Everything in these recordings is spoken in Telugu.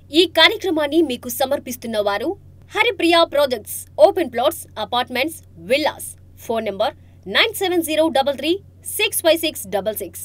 ఈ కార్యక్రమాన్ని మీకు సమర్పిస్తున్న వారు Haripriya projects open plots apartments villas phone number nine seven zero double three six five six double six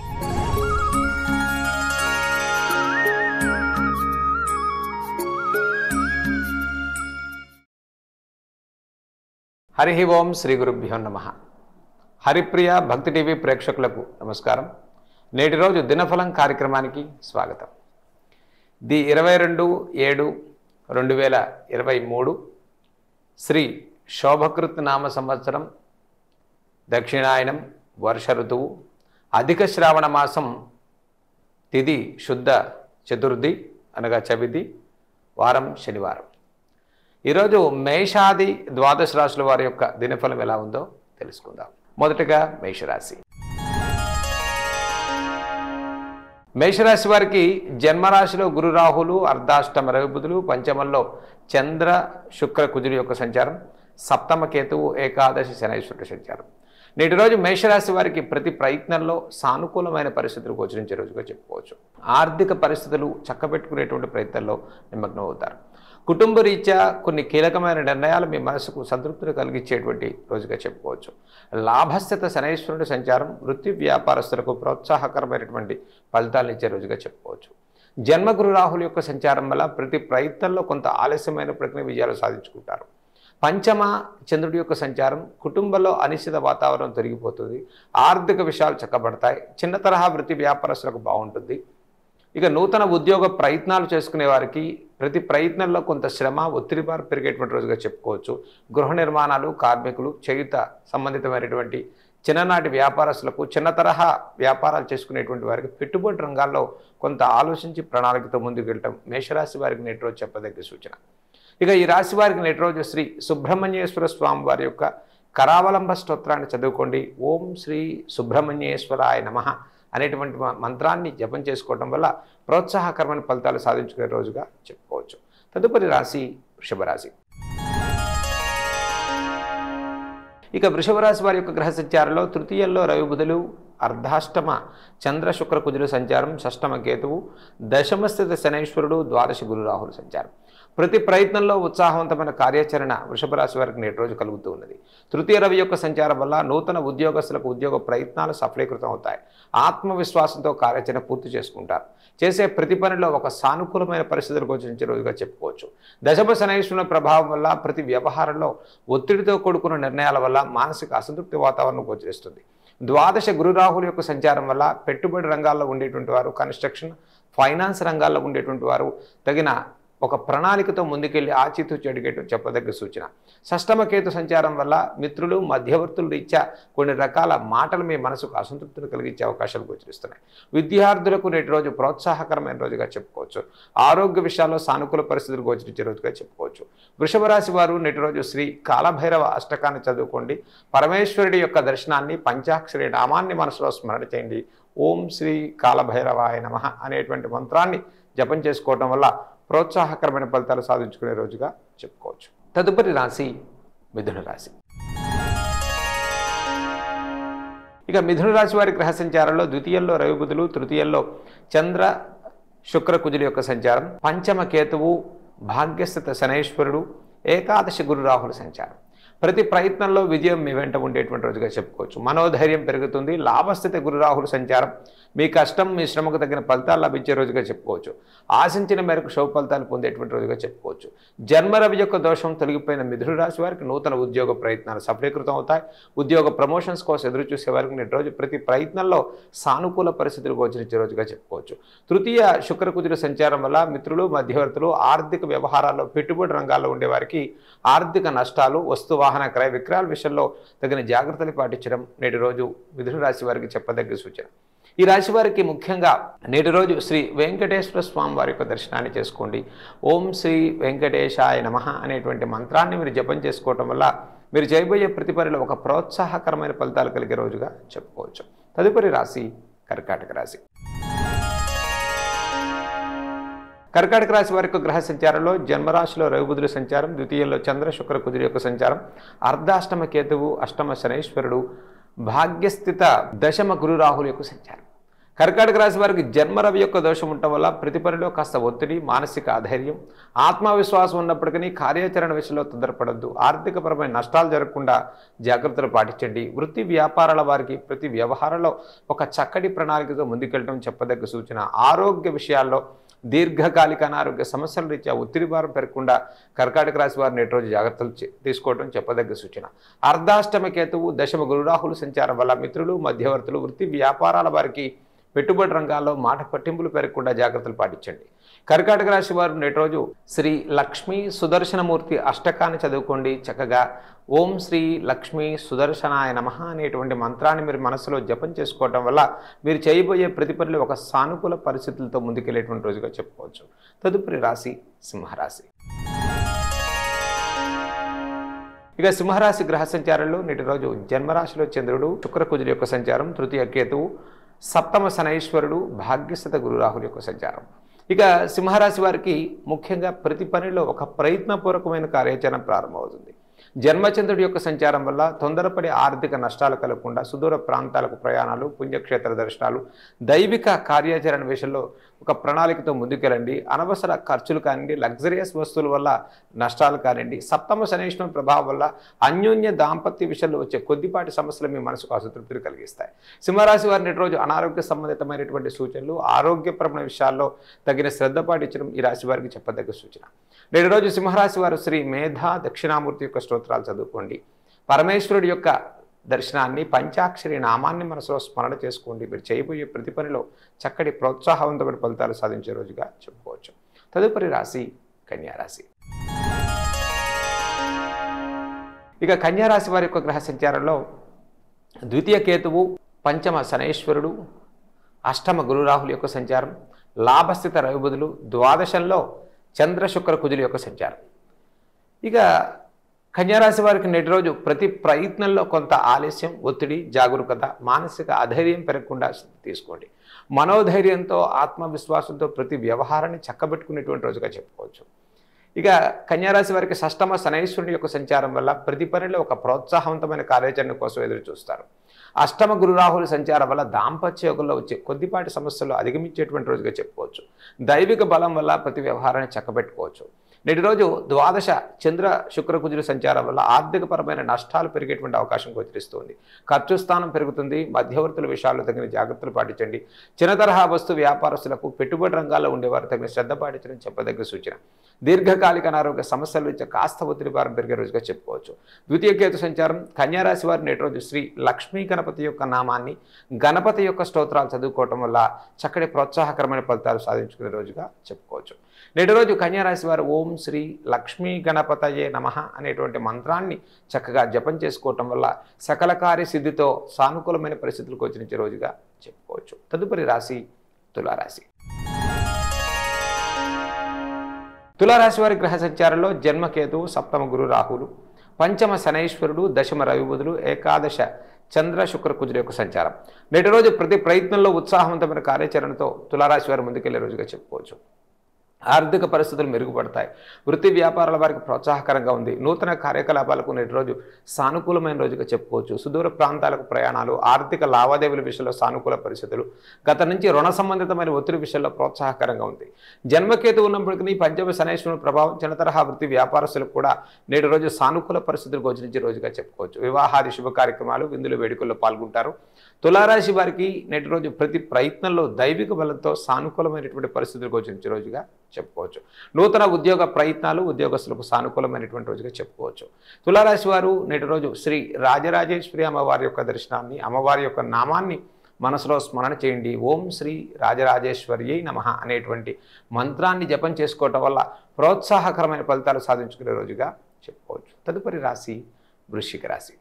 హరి ఓం శ్రీ గురుభ్యో నమ హరిప్రియ భక్తి టీవీ ప్రేక్షకులకు నమస్కారం నేటి రోజు దినఫలం కార్యక్రమానికి స్వాగతం ది ఇరవై రెండు ఏడు రెండు వేల ఇరవై మూడు శ్రీ శోభకృత్ నామ సంవత్సరం దక్షిణాయనం వర్ష ఋతువు అధిక శ్రావణ మాసం తిది శుద్ధ చతుర్థి అనగా చవితి వారం శనివారం ఈరోజు మేషాది ద్వాదశ రాశుల వారి యొక్క దినఫలం ఎలా ఉందో తెలుసుకుందాం మొదటగా మేషరాశి మేషరాశి వారికి జన్మరాశిలో గురు రాహులు అర్ధాష్టమ రవి బుధులు పంచమంలో చంద్ర శుక్ర కుజుడు యొక్క సంచారం సప్తమ కేతువు ఏకాదశి శనైశ్వరుడు సంచారం నేటి రోజు మేషరాశి వారికి ప్రతి ప్రయత్నంలో సానుకూలమైన పరిస్థితులు గోచరించే రోజుగా చెప్పుకోవచ్చు ఆర్థిక పరిస్థితులు చక్కబెట్టుకునేటువంటి ప్రయత్నంలో నిమగ్నం అవుతారు కుటుంబ రీత్యా కొన్ని కీలకమైన నిర్ణయాలు మీ మనసుకు సంతృప్తిని కలిగించేటువంటి రోజుగా చెప్పుకోవచ్చు లాభస్థిత శనైశ్వరుడి సంచారం వృత్తి వ్యాపారస్తులకు ప్రోత్సాహకరమైనటువంటి ఫలితాలను ఇచ్చే రోజుగా చెప్పుకోవచ్చు జన్మగురు రాహుల యొక్క సంచారం వల్ల ప్రతి ప్రయత్నంలో కొంత ఆలస్యమైనప్పటికీ విజయాలు సాధించుకుంటారు పంచమ చంద్రుడి యొక్క సంచారం కుటుంబంలో అనిశ్చిత వాతావరణం తొలగిపోతుంది ఆర్థిక విషయాలు చక్కబడతాయి చిన్న తరహా వృత్తి వ్యాపారస్తులకు బాగుంటుంది ఇక నూతన ఉద్యోగ ప్రయత్నాలు చేసుకునే వారికి ప్రతి ప్రయత్నంలో కొంత శ్రమ ఒత్తిడి బారు పెరిగేటువంటి రోజుగా చెప్పుకోవచ్చు గృహ నిర్మాణాలు కార్మికులు చేయుత సంబంధితమైనటువంటి చిన్ననాటి వ్యాపారస్తులకు చిన్న తరహా వ్యాపారాలు చేసుకునేటువంటి వారికి పెట్టుబడి రంగాల్లో కొంత ఆలోచించి ప్రణాళికతో ముందుకు వెళ్ళటం మేషరాశి వారికి నేటి రోజు చెప్పదగ్గ సూచన ఇక ఈ రాశి వారికి నేటి రోజు శ్రీ సుబ్రహ్మణ్యేశ్వర స్వామి వారి యొక్క కరావలంబ స్తోత్రాన్ని చదువుకోండి ఓం శ్రీ సుబ్రహ్మణ్యేశ్వరాయ నమ అనేటువంటి మ- మంత్రాన్ని జపం చేసుకోవడం వల్ల ప్రోత్సాహకరమైన ఫలితాలు సాధించుకునే రోజుగా చెప్పుకోవచ్చు తదుపరి రాశి వృషభ రాశి ఇక వృషభ రాశి వారి యొక్క గ్రహ సంచారంలో తృతీయంలో రవి బుధులు అర్ధాష్టమ చంద్ర శుక్ర కుజులు సంచారం షష్టమ కేతువు దశమ స్థిత శనైశ్వరుడు ద్వాదశ గురు రాహులు సంచారం ప్రతి ప్రయత్నంలో ఉత్సాహవంతమైన కార్యాచరణ వృషభ రాశి వారికి నేటి రోజు కలుగుతూ ఉన్నది తృతీయ రవి యొక్క సంచారం వల్ల నూతన ఉద్యోగస్తులకు ఉద్యోగ ప్రయత్నాలు సఫలీకృతం అవుతాయి ఆత్మవిశ్వాసంతో కార్యాచరణ పూర్తి చేసుకుంటారు చేసే ప్రతి పనిలో ఒక సానుకూలమైన పరిస్థితులు గోచరించే రోజుగా చెప్పుకోవచ్చు దశమ శనైశ్వరుని ప్రభావం వల్ల ప్రతి వ్యవహారంలో ఒత్తిడితో కూడుకున్న నిర్ణయాల వల్ల మానసిక అసంతృప్తి వాతావరణం గోచరిస్తుంది ద్వాదశ గురు రాహుల యొక్క సంచారం వల్ల పెట్టుబడి రంగాల్లో ఉండేటువంటి వారు కన్స్ట్రక్షన్ ఫైనాన్స్ రంగాల్లో ఉండేటువంటి వారు తగిన ఒక ప్రణాళికతో ముందుకెళ్లి ఆచితూచి అడిగేట్టు చెప్పదగ్గ సూచన షష్టమకేతు సంచారం వల్ల మిత్రులు మధ్యవర్తుల రీత్యా కొన్ని రకాల మాటలు మీ మనసుకు అసంతృప్తిని కలిగించే అవకాశాలు గోచరిస్తున్నాయి విద్యార్థులకు నేటి రోజు ప్రోత్సాహకరమైన రోజుగా చెప్పుకోవచ్చు ఆరోగ్య విషయాల్లో సానుకూల పరిస్థితులు గోచరించే రోజుగా చెప్పుకోవచ్చు వృషభ రాశి వారు నేటి రోజు శ్రీ కాలభైరవ అష్టకాన్ని చదువుకోండి పరమేశ్వరుడి యొక్క దర్శనాన్ని పంచాక్షరి నామాన్ని మనసులో స్మరణ చేయండి ఓం శ్రీ కాలభైరవాయ నమ అనేటువంటి మంత్రాన్ని జపం చేసుకోవడం వల్ల ప్రోత్సాహకరమైన ఫలితాలు సాధించుకునే రోజుగా చెప్పుకోవచ్చు తదుపరి రాశి మిథున రాశి ఇక మిథున రాశి వారి గ్రహ సంచారంలో ద్వితీయంలో రవి బుధులు తృతీయంలో చంద్ర శుక్ర కుజుల యొక్క సంచారం పంచమ కేతువు భాగ్యస్థిత శనైశ్వరుడు ఏకాదశి గురు రాహుల సంచారం ప్రతి ప్రయత్నంలో విజయం మీ వెంట ఉండేటువంటి రోజుగా చెప్పుకోవచ్చు మనోధైర్యం పెరుగుతుంది లాభస్థితి గురు రాహుల సంచారం మీ కష్టం మీ శ్రమకు తగిన ఫలితాలు లభించే రోజుగా చెప్పుకోవచ్చు ఆశించిన మేరకు శుభ ఫలితాలు పొందేటువంటి రోజుగా చెప్పుకోవచ్చు జన్మరవి యొక్క దోషం తొలగిపోయిన మిథున రాశి వారికి నూతన ఉద్యోగ ప్రయత్నాలు సఫలీకృతం అవుతాయి ఉద్యోగ ప్రమోషన్స్ కోసం ఎదురు చూసే వారికి నేటి రోజు ప్రతి ప్రయత్నంలో సానుకూల పరిస్థితులు గోచరించే రోజుగా చెప్పుకోవచ్చు తృతీయ శుక్రకుజుల సంచారం వల్ల మిత్రులు మధ్యవర్తులు ఆర్థిక వ్యవహారాల్లో పెట్టుబడి రంగాల్లో ఉండేవారికి ఆర్థిక నష్టాలు వస్తు వాహన క్రయ విక్రయాల విషయంలో తగిన జాగ్రత్తలు పాటించడం నేటి రోజు మిథున రాశి వారికి చెప్పదగ్గ సూచన ఈ రాశి వారికి ముఖ్యంగా నేటి రోజు శ్రీ వెంకటేశ్వర స్వామి వారి యొక్క దర్శనాన్ని చేసుకోండి ఓం శ్రీ వెంకటేశాయ నమ అనేటువంటి మంత్రాన్ని మీరు జపం చేసుకోవటం వల్ల మీరు చేయబోయే ప్రతి పనిలో ఒక ప్రోత్సాహకరమైన ఫలితాలు కలిగే రోజుగా చెప్పుకోవచ్చు తదుపరి రాశి కర్కాటక రాశి కర్కాటక రాశి వారి యొక్క గ్రహ సంచారంలో జన్మరాశిలో రవిబుధుల సంచారం ద్వితీయంలో చంద్ర శుక్ర కుజుడి యొక్క సంచారం అర్ధాష్టమ కేతువు అష్టమ శనైశ్వరుడు భాగ్యస్థిత దశమ గురు రాహుల యొక్క సంచారం కర్కాటక రాశి వారికి జన్మరవి యొక్క దోషం ఉండటం వల్ల ప్రతి పనిలో కాస్త ఒత్తిడి మానసిక అధైర్యం ఆత్మవిశ్వాసం ఉన్నప్పటికీ కార్యాచరణ విషయంలో తొందరపడద్దు ఆర్థికపరమైన నష్టాలు జరగకుండా జాగ్రత్తలు పాటించండి వృత్తి వ్యాపారాల వారికి ప్రతి వ్యవహారంలో ఒక చక్కటి ప్రణాళికతో ముందుకెళ్ళడం చెప్పదగ్గ సూచన ఆరోగ్య విషయాల్లో దీర్ఘకాలిక అనారోగ్య సమస్యల రీత్యా ఒత్తిడి భారం పెరగకుండా కర్కాటక రాశి వారు నేటి రోజు జాగ్రత్తలు చే- తీసుకోవడం చెప్పదగ్గ సూచన అర్ధాష్టమ కేతువు దశమ గురురాహులు సంచారం వల్ల మిత్రులు మధ్యవర్తులు వృత్తి వ్యాపారాల వారికి పెట్టుబడి రంగాల్లో మాట పట్టింపులు పెరగకుండా జాగ్రత్తలు పాటించండి కర్కాటక రాశి వారు నేటి రోజు శ్రీ లక్ష్మీ సుదర్శనమూర్తి అష్టకాన్ని చదువుకోండి చక్కగా ఓం శ్రీ లక్ష్మీ సుదర్శనాయ నమః అనేటువంటి మంత్రాన్ని మీరు మనసులో జపం చేసుకోవడం వల్ల మీరు చేయబోయే ప్రతి పనిలో ఒక సానుకూల పరిస్థితులతో ముందుకెళ్ళేటువంటి రోజుగా చెప్పుకోవచ్చు తదుపరి రాశి సింహరాశి ఇక సింహరాశి గ్రహ సంచారంలో నేటి రోజు జన్మరాశిలో చంద్రుడు శుక్రకుజుల యొక్క సంచారం తృతీయ కేతువు సప్తమ శనైశ్వరుడు భాగ్యస్థత గురురాహుల యొక్క సంచారం ఇక సింహరాశి వారికి ముఖ్యంగా ప్రతి పనిలో ఒక ప్రయత్నపూర్వకమైన కార్యాచరణ ప్రారంభమవుతుంది జన్మచంద్రుడి యొక్క సంచారం వల్ల తొందరపడి ఆర్థిక నష్టాలు కలగకుండా సుదూర ప్రాంతాలకు ప్రయాణాలు పుణ్యక్షేత్ర దర్శనాలు దైవిక కార్యాచరణ విషయంలో ఒక ప్రణాళికతో ముందుకెళ్ళండి అనవసర ఖర్చులు కానివ్వండి లగ్జరియస్ వస్తువుల వల్ల నష్టాలు కానివ్వండి సప్తమ శనేశ్వరం ప్రభావం వల్ల అన్యోన్య దాంపత్య విషయంలో వచ్చే కొద్దిపాటి సమస్యలు మీ మనసుకు అసంతృప్తిని కలిగిస్తాయి సింహరాశి వారి నేటి రోజు అనారోగ్య సంబంధితమైనటువంటి సూచనలు ఆరోగ్యపరమైన విషయాల్లో తగిన శ్రద్ధ పాటించడం ఈ రాశి వారికి చెప్పదగ్గ సూచన నేటి రోజు సింహరాశి వారు శ్రీ మేధా దక్షిణామూర్తి యొక్క స్తోత్రాలు చదువుకోండి పరమేశ్వరుడి యొక్క దర్శనాన్ని పంచాక్షరి నామాన్ని మనసులో స్మరణ చేసుకోండి మీరు చేయబోయే ప్రతి పనిలో చక్కటి ప్రోత్సాహవంతమైన ఫలితాలు సాధించే రోజుగా చెప్పుకోవచ్చు తదుపరి రాశి కన్యారాశి ఇక కన్యారాశి వారి యొక్క గ్రహ సంచారంలో ద్వితీయ కేతువు పంచమ శనైశ్వరుడు అష్టమ గురురాహుల యొక్క సంచారం లాభస్థిత రవిబుధులు ద్వాదశంలో చంద్ర శుక్ర కుజుల యొక్క సంచారం ఇక కన్యారాశి వారికి నేటి రోజు ప్రతి ప్రయత్నంలో కొంత ఆలస్యం ఒత్తిడి జాగరూకత మానసిక అధైర్యం పెరగకుండా తీసుకోండి మనోధైర్యంతో ఆత్మవిశ్వాసంతో ప్రతి వ్యవహారాన్ని చక్కబెట్టుకునేటువంటి రోజుగా చెప్పుకోవచ్చు ఇక కన్యారాశి వారికి షష్టమ శనైశ్వరుని యొక్క సంచారం వల్ల ప్రతి పనిలో ఒక ప్రోత్సాహవంతమైన కార్యాచరణ కోసం ఎదురు చూస్తారు అష్టమ గురురాహుల సంచారం వల్ల దాంపత్య యోగంలో వచ్చే కొద్దిపాటి సమస్యలు అధిగమించేటువంటి రోజుగా చెప్పుకోవచ్చు దైవిక బలం వల్ల ప్రతి వ్యవహారాన్ని చక్కబెట్టుకోవచ్చు నేటి రోజు ద్వాదశ చంద్ర శుక్ర కుజుల సంచారం వల్ల ఆర్థికపరమైన నష్టాలు పెరిగేటువంటి అవకాశం గోచరిస్తుంది ఖర్చు స్థానం పెరుగుతుంది మధ్యవర్తుల విషయాల్లో తగిన జాగ్రత్తలు పాటించండి చిన్న తరహా వస్తు వ్యాపారస్తులకు పెట్టుబడి రంగాల్లో ఉండేవారు తగిన శ్రద్ధ పాటించడం చెప్పదగ్గ సూచన దీర్ఘకాలిక అనారోగ్య సమస్యల నుంచి కాస్త ఒత్తిడి భారం పెరిగే రోజుగా చెప్పుకోవచ్చు ద్వితీయ కేతు సంచారం కన్యారాశి వారి నేటి రోజు శ్రీ లక్ష్మీ గణపతి యొక్క నామాన్ని గణపతి యొక్క స్తోత్రాలు చదువుకోవటం వల్ల చక్కటి ప్రోత్సాహకరమైన ఫలితాలు సాధించుకునే రోజుగా చెప్పుకోవచ్చు నేటి రోజు కన్యారాశి వారు ఓం శ్రీ లక్ష్మీ గణపతయే నమః అనేటువంటి మంత్రాన్ని చక్కగా జపం చేసుకోవటం వల్ల సకల కార్య సిద్ధితో సానుకూలమైన పరిస్థితులు గోచరించే రోజుగా చెప్పుకోవచ్చు తదుపరి రాశి తులారాశి తులారాశి వారి గ్రహ సంచారంలో జన్మకేతు సప్తమ గురు రాహులు పంచమ శనైశ్వరుడు దశమ రవిబుధులు ఏకాదశ చంద్ర శుక్ర కుజుల యొక్క సంచారం నేటి రోజు ప్రతి ప్రయత్నంలో ఉత్సాహవంతమైన కార్యాచరణతో తులారాశి వారు ముందుకెళ్లే రోజుగా చెప్పుకోవచ్చు ఆర్థిక పరిస్థితులు మెరుగుపడతాయి వృత్తి వ్యాపారాల వారికి ప్రోత్సాహకరంగా ఉంది నూతన కార్యకలాపాలకు నేటి రోజు సానుకూలమైన రోజుగా చెప్పుకోవచ్చు సుదూర ప్రాంతాలకు ప్రయాణాలు ఆర్థిక లావాదేవీల విషయంలో సానుకూల పరిస్థితులు గత నుంచి రుణ సంబంధితమైన ఒత్తిడి విషయంలో ప్రోత్సాహకరంగా ఉంది జన్మకేతు ఉన్నప్పటికీ పంచమ శనేశ్వరుని ప్రభావం చిన్న తరహా వృత్తి వ్యాపారస్తులకు కూడా నేటి రోజు సానుకూల పరిస్థితులు గోచరించే రోజుగా చెప్పుకోవచ్చు వివాహాది శుభ కార్యక్రమాలు విందులు వేడుకల్లో పాల్గొంటారు తులారాశి వారికి నేటి రోజు ప్రతి ప్రయత్నంలో దైవిక బలంతో సానుకూలమైనటువంటి పరిస్థితులు గోచరించే రోజుగా చెప్పుకోవచ్చు నూతన ఉద్యోగ ప్రయత్నాలు ఉద్యోగస్తులకు సానుకూలమైనటువంటి రోజుగా చెప్పుకోవచ్చు తులారాశి వారు నేటి రోజు శ్రీ రాజరాజేశ్వరి అమ్మవారి యొక్క దర్శనాన్ని అమ్మవారి యొక్క నామాన్ని మనసులో స్మరణ చేయండి ఓం శ్రీ రాజరాజేశ్వరి నమ అనేటువంటి మంత్రాన్ని జపం చేసుకోవటం వల్ల ప్రోత్సాహకరమైన ఫలితాలు సాధించుకునే రోజుగా చెప్పుకోవచ్చు తదుపరి రాశి వృశ్చిక రాశి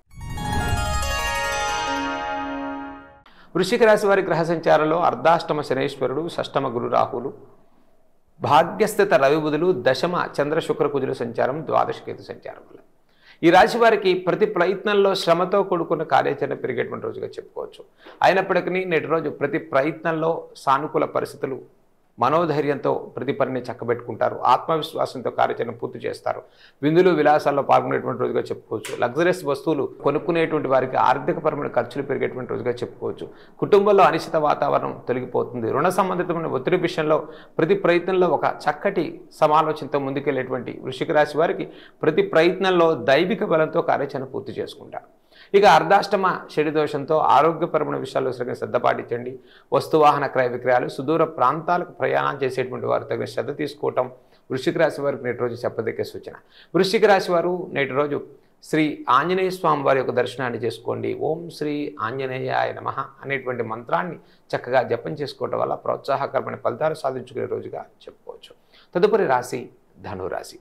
వృశ్చిక రాశి వారి గ్రహ సంచారంలో అర్ధాష్టమ శనేశ్వరుడు షష్టమ గురు రాహులు భాగ్యస్థిత రవిబుధులు దశమ చంద్ర శుక్ర కుజుల సంచారం ద్వాదశ కేతు సంచారం వల్ల ఈ రాశి వారికి ప్రతి ప్రయత్నంలో శ్రమతో కూడుకున్న కార్యాచరణ పెరిగేటువంటి రోజుగా చెప్పుకోవచ్చు అయినప్పటికీ నేటి రోజు ప్రతి ప్రయత్నంలో సానుకూల పరిస్థితులు మనోధైర్యంతో ప్రతి పనిని చక్కబెట్టుకుంటారు ఆత్మవిశ్వాసంతో కార్యాచరణ పూర్తి చేస్తారు విందులు విలాసాల్లో పాల్గొనేటువంటి రోజుగా చెప్పుకోవచ్చు లగ్జరీస్ వస్తువులు కొనుక్కునేటువంటి వారికి ఆర్థికపరమైన ఖర్చులు పెరిగేటువంటి రోజుగా చెప్పుకోవచ్చు కుటుంబంలో అనిశ్చిత వాతావరణం తొలగిపోతుంది రుణ సంబంధితమైన ఒత్తిడి విషయంలో ప్రతి ప్రయత్నంలో ఒక చక్కటి సమాలోచనతో ముందుకెళ్లేటువంటి వృషిక రాశి వారికి ప్రతి ప్రయత్నంలో దైవిక బలంతో కార్యాచరణ పూర్తి చేసుకుంటారు ఇక అర్ధాష్టమ షడి దోషంతో ఆరోగ్యపరమైన విషయాల్లో సరిగ్గా శ్రద్ధ పాటించండి వస్తువాహన క్రయ విక్రయాలు సుదూర ప్రాంతాలకు ప్రయాణం చేసేటువంటి వారు తగిన శ్రద్ధ తీసుకోవటం వృశ్చిక రాశి వారికి నేటి రోజు చెప్పదగ్గ సూచన వృశ్చిక రాశి వారు నేటి రోజు శ్రీ ఆంజనేయ స్వామి వారి యొక్క దర్శనాన్ని చేసుకోండి ఓం శ్రీ ఆంజనేయాయ నమ అనేటువంటి మంత్రాన్ని చక్కగా జపం చేసుకోవటం వల్ల ప్రోత్సాహకరమైన ఫలితాలు సాధించుకునే రోజుగా చెప్పుకోవచ్చు తదుపరి రాశి ధనురాశి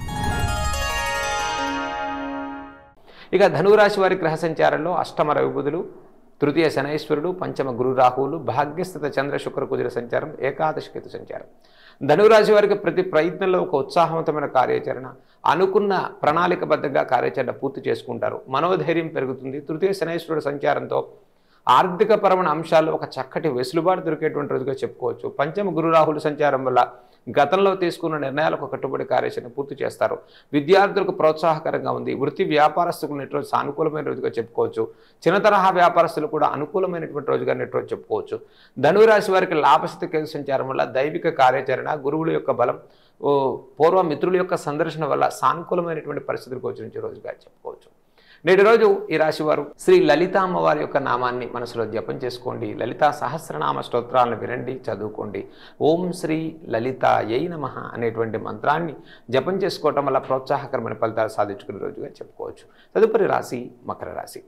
ఇక ధనురాశి వారి గ్రహ సంచారంలో అష్టమ రవి బుధులు తృతీయ శనైశ్వరుడు పంచమ గురు రాహువులు భాగ్యస్థిత చంద్ర శుక్ర కుజుల సంచారం ఏకాదశి కేతు సంచారం ధనురాశి వారికి ప్రతి ప్రయత్నంలో ఒక ఉత్సాహవంతమైన కార్యాచరణ అనుకున్న ప్రణాళికబద్ధంగా కార్యాచరణ పూర్తి చేసుకుంటారు మనోధైర్యం పెరుగుతుంది తృతీయ శనైశ్వరుడు సంచారంతో ఆర్థికపరమైన అంశాల్లో ఒక చక్కటి వెసులుబాటు దొరికేటువంటి రోజుగా చెప్పుకోవచ్చు పంచమ గురు రాహుల సంచారం వల్ల గతంలో తీసుకున్న నిర్ణయాలకు కట్టుబడి కార్యాచరణ పూర్తి చేస్తారు విద్యార్థులకు ప్రోత్సాహకరంగా ఉంది వృత్తి వ్యాపారస్తులకు నేటి రోజు సానుకూలమైన రోజుగా చెప్పుకోవచ్చు చిన్న తరహా వ్యాపారస్తులు కూడా అనుకూలమైనటువంటి రోజుగా నేటి రోజు చెప్పుకోవచ్చు ధనురాశి వారికి లాభస్థితి కేతు సంచారం వల్ల దైవిక కార్యాచరణ గురువుల యొక్క బలం ఓ పూర్వ మిత్రుల యొక్క సందర్శన వల్ల సానుకూలమైనటువంటి పరిస్థితులు గోచరించే రోజుగా చెప్పుకోవచ్చు నేటి రోజు ఈ రాశి వారు శ్రీ లలిత అమ్మవారి యొక్క నామాన్ని మనసులో జపం చేసుకోండి లలితా సహస్రనామ స్తోత్రాలను వినండి చదువుకోండి ఓం శ్రీ లలిత యై నమ అనేటువంటి మంత్రాన్ని జపం చేసుకోవటం వల్ల ప్రోత్సాహకరమైన ఫలితాలు సాధించుకునే రోజుగా చెప్పుకోవచ్చు తదుపరి రాశి మకర రాశి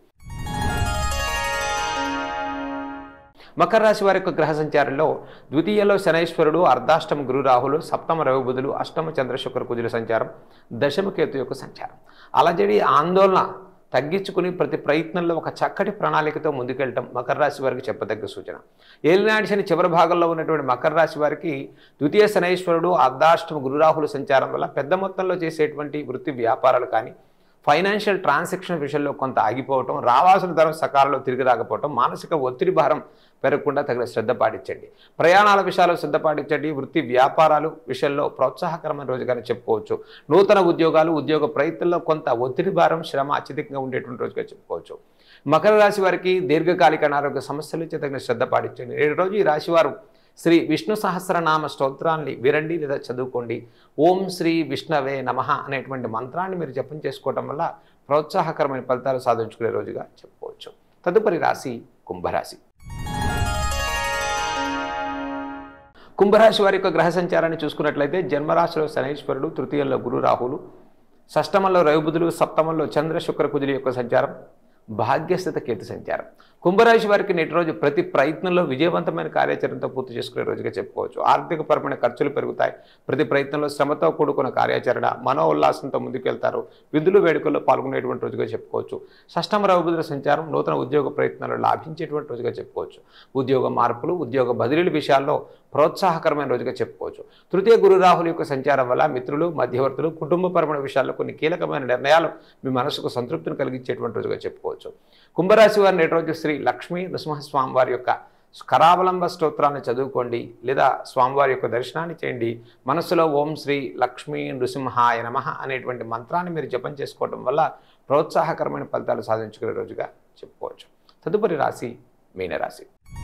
మకర రాశి వారి యొక్క గ్రహ సంచారంలో ద్వితీయలో శనైశ్వరుడు అర్ధాష్టమ గురు రాహులు సప్తమ రవి బుధులు అష్టమ చంద్రశుక్ర కుజుల సంచారం దశమ కేతు యొక్క సంచారం అలజడి ఆందోళన తగ్గించుకుని ప్రతి ప్రయత్నంలో ఒక చక్కటి ప్రణాళికతో ముందుకెళ్ళటం మకర రాశి వారికి చెప్పదగ్గ సూచన ఏలినాటి శని చివరి భాగంలో ఉన్నటువంటి మకర రాశి వారికి ద్వితీయ శనైశ్వరుడు అర్ధాష్టమ గురురాహుల సంచారం వల్ల పెద్ద మొత్తంలో చేసేటువంటి వృత్తి వ్యాపారాలు కానీ ఫైనాన్షియల్ ట్రాన్సాక్షన్ విషయంలో కొంత ఆగిపోవటం రావాల్సిన ధరం సకాలంలో తిరిగి రాకపోవటం మానసిక ఒత్తిడి భారం పెరగకుండా తగిన శ్రద్ధ పాటించండి ప్రయాణాల విషయాల్లో శ్రద్ధ పాటించండి వృత్తి వ్యాపారాలు విషయంలో ప్రోత్సాహకరమైన రోజుగానే చెప్పుకోవచ్చు నూతన ఉద్యోగాలు ఉద్యోగ ప్రయత్నంలో కొంత ఒత్తిడి భారం శ్రమ అత్యధికంగా ఉండేటువంటి రోజుగా చెప్పుకోవచ్చు మకర రాశి వారికి దీర్ఘకాలిక అనారోగ్య సమస్యల నుంచి తగిన శ్రద్ధ పాటించండి నేడు రోజు ఈ రాశి వారు శ్రీ విష్ణు సహస్రనామ స్తోత్రాన్ని వినండి లేదా చదువుకోండి ఓం శ్రీ విష్ణవే నమ అనేటువంటి మంత్రాన్ని మీరు జపం చేసుకోవటం వల్ల ప్రోత్సాహకరమైన ఫలితాలు సాధించుకునే రోజుగా చెప్పుకోవచ్చు తదుపరి రాశి కుంభరాశి కుంభరాశి వారి యొక్క గ్రహ సంచారాన్ని చూసుకున్నట్లయితే జన్మరాశిలో శనైశ్వరుడు తృతీయంలో గురు రాహులు షష్టమంలో రవిబుధులు సప్తమంలో చంద్ర శుక్ర కుజుల యొక్క సంచారం భాగ్యస్థిత కేతు సంచారం కుంభరాశి వారికి నేటి రోజు ప్రతి ప్రయత్నంలో విజయవంతమైన కార్యాచరణతో పూర్తి చేసుకునే రోజుగా చెప్పుకోవచ్చు ఆర్థికపరమైన ఖర్చులు పెరుగుతాయి ప్రతి ప్రయత్నంలో శ్రమతో కూడుకున్న కార్యాచరణ మనో ఉల్లాసంతో ముందుకెళ్తారు విధులు వేడుకల్లో పాల్గొనేటువంటి రోజుగా చెప్పుకోవచ్చు షష్టమ రవిబుధుల సంచారం నూతన ఉద్యోగ ప్రయత్నాలు లాభించేటువంటి రోజుగా చెప్పుకోవచ్చు ఉద్యోగ మార్పులు ఉద్యోగ బదిలీల విషయాల్లో ప్రోత్సాహకరమైన రోజుగా చెప్పుకోవచ్చు తృతీయ గురు రాహుల యొక్క సంచారం వల్ల మిత్రులు మధ్యవర్తులు కుటుంబపరమైన విషయాల్లో కొన్ని కీలకమైన నిర్ణయాలు మీ మనసుకు సంతృప్తిని కలిగించేటువంటి రోజుగా చెప్పుకోవచ్చు కుంభరాశి వారి నేటి రోజు శ్రీ లక్ష్మీ నృసింహస్వామి వారి యొక్క కరావలంబ స్తోత్రాన్ని చదువుకోండి లేదా స్వామివారి యొక్క దర్శనాన్ని చేయండి మనసులో ఓం శ్రీ లక్ష్మీ నృసింహాయ నమ అనేటువంటి మంత్రాన్ని మీరు జపం చేసుకోవడం వల్ల ప్రోత్సాహకరమైన ఫలితాలు సాధించుకునే రోజుగా చెప్పుకోవచ్చు తదుపరి రాశి మీనరాశి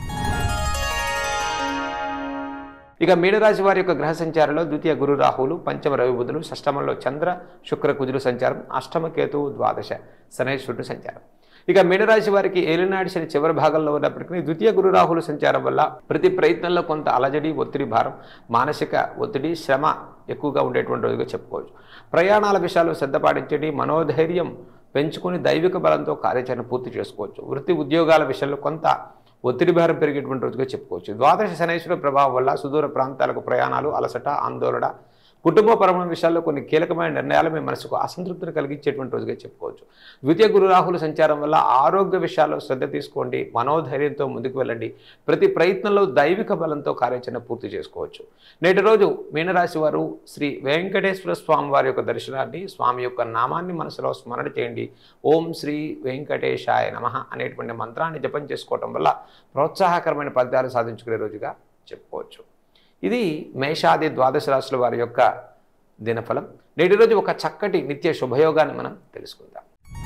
ఇక మీనరాశి వారి యొక్క గ్రహ సంచారంలో ద్వితీయ గురు రాహువులు పంచమ రవి బుధులు షష్టమంలో చంద్ర శుక్ర కుజులు సంచారం అష్టమ కేతువు ద్వాదశ శనేశ్వరుడు సంచారం ఇక మీనరాశి వారికి ఏలినాడి శని చివరి భాగంలో ఉన్నప్పటికీ ద్వితీయ గురు రాహుల సంచారం వల్ల ప్రతి ప్రయత్నంలో కొంత అలజడి ఒత్తిడి భారం మానసిక ఒత్తిడి శ్రమ ఎక్కువగా ఉండేటువంటి రోజుగా చెప్పుకోవచ్చు ప్రయాణాల విషయాల్లో శ్రద్ధ పాటించండి మనోధైర్యం పెంచుకుని దైవిక బలంతో కార్యాచరణ పూర్తి చేసుకోవచ్చు వృత్తి ఉద్యోగాల విషయంలో కొంత ఒత్తిడి భారం పెరిగేటువంటి రోజుగా చెప్పుకోవచ్చు ద్వాదశ శనేశ్వర ప్రభావం వల్ల సుదూర ప్రాంతాలకు ప్రయాణాలు అలసట ఆందోళన కుటుంబపరమైన విషయాల్లో కొన్ని కీలకమైన నిర్ణయాలు మీ మనసుకు అసంతృప్తిని కలిగించేటువంటి రోజుగా చెప్పుకోవచ్చు ద్వితీయ గురు రాహుల సంచారం వల్ల ఆరోగ్య విషయాల్లో శ్రద్ధ తీసుకోండి మనోధైర్యంతో ముందుకు వెళ్ళండి ప్రతి ప్రయత్నంలో దైవిక బలంతో కార్యాచరణ పూర్తి చేసుకోవచ్చు నేటి రోజు మీనరాశి వారు శ్రీ వెంకటేశ్వర స్వామి వారి యొక్క దర్శనాన్ని స్వామి యొక్క నామాన్ని మనసులో స్మరణ చేయండి ఓం శ్రీ వెంకటేశాయ నమ అనేటువంటి మంత్రాన్ని జపం చేసుకోవటం వల్ల ప్రోత్సాహకరమైన ఫలితాలు సాధించుకునే రోజుగా చెప్పుకోవచ్చు ఇది మేషాది ద్వాదశ రాశుల వారి యొక్క దినఫలం నేటి రోజు ఒక చక్కటి నిత్య శుభయోగాన్ని మనం తెలుసుకుందాం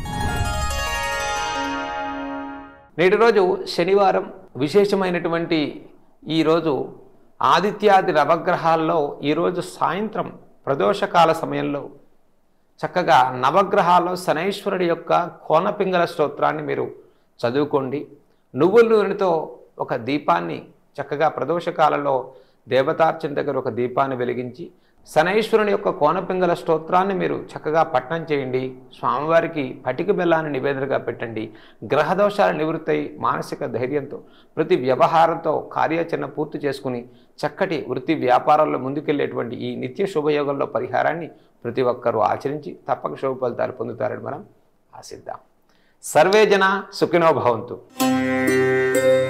నేటి రోజు శనివారం విశేషమైనటువంటి ఈరోజు ఆదిత్యాది నవగ్రహాల్లో ఈరోజు సాయంత్రం ప్రదోషకాల సమయంలో చక్కగా నవగ్రహాల్లో శనైశ్వరుడి యొక్క కోనపింగళ స్తోత్రాన్ని మీరు చదువుకోండి నువ్వుల నూనెతో ఒక దీపాన్ని చక్కగా ప్రదోషకాలలో దేవతార్చన దగ్గర ఒక దీపాన్ని వెలిగించి శనైశ్వరుని యొక్క కోనపింగళ స్తోత్రాన్ని మీరు చక్కగా పఠనం చేయండి స్వామివారికి పటిక బెల్లాన్ని నివేదనగా పెట్టండి గ్రహదోషాలు నివృత్తయి మానసిక ధైర్యంతో ప్రతి వ్యవహారంతో కార్యాచరణ పూర్తి చేసుకుని చక్కటి వృత్తి వ్యాపారాల్లో ముందుకెళ్లేటువంటి ఈ నిత్య శుభయోగంలో పరిహారాన్ని ప్రతి ఒక్కరూ ఆచరించి తప్పక శుభ ఫలితాలు పొందుతారని మనం ఆశిద్దాం సర్వే జన సుఖినో భవంతు